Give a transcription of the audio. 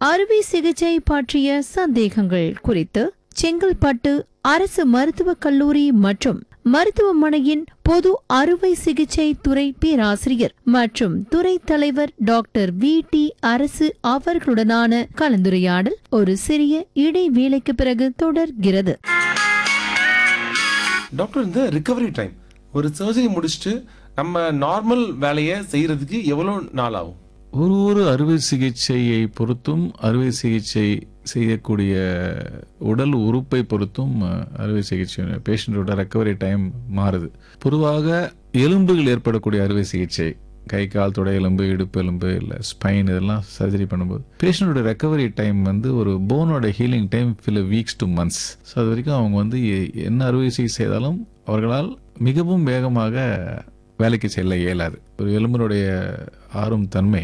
அறுவை சிகிச்சை பற்றிய சந்தேகங்கள் குறித்து செங்கல்பட்டு அரசு மருத்துவக் கல்லூரி மற்றும் மருத்துவமனையின் பொது அறுவை சிகிச்சை துறை பேராசிரியர் மற்றும் துறை தலைவர் டாக்டர் வி டி அரசு அவர்களுடனான கலந்துரையாடல் ஒரு சிறிய இடைவேளைக்கு பிறகு தொடர்கிறது டாக்டர் இந்த ரிகவரி டைம் ஒரு சர்ஜரி முடிச்சுட்டு நம்ம நார்மல் வேலையை செய்யறதுக்கு எவ்வளோ நாள் ஆகும் ஒரு ஒரு அறுவை சிகிச்சையை பொறுத்தும் அறுவை சிகிச்சை செய்யக்கூடிய உடல் உறுப்பை பொறுத்தும் அஹ், அறுவை சிகிச்சை பேஷண்ட்டோட ரெக்கவரி டைம் மாறுது பொதுவாக எலும்புகள் ஏற்படக்கூடிய அறுவை சிகிச்சை கை கால் தொடை எலும்பு இடுப்பு எலும்பு இல்லை ஸ்பைன் இதெல்லாம் சர்ஜரி பண்ணும்போது பேஷண்ட்டோட ரெக்கவரி டைம் வந்து ஒரு போனோட healing time few weeks to months so அது வரைக்கும் அவங்க வந்து எ- என்ன அறுவை சிகிச்சை செய்தாலும் அவர்களால் மிகவும் வேகமாக வேலைக்கு செல்ல இயலாது ஒரு எலும்பினுடைய ஆறும் தன்மை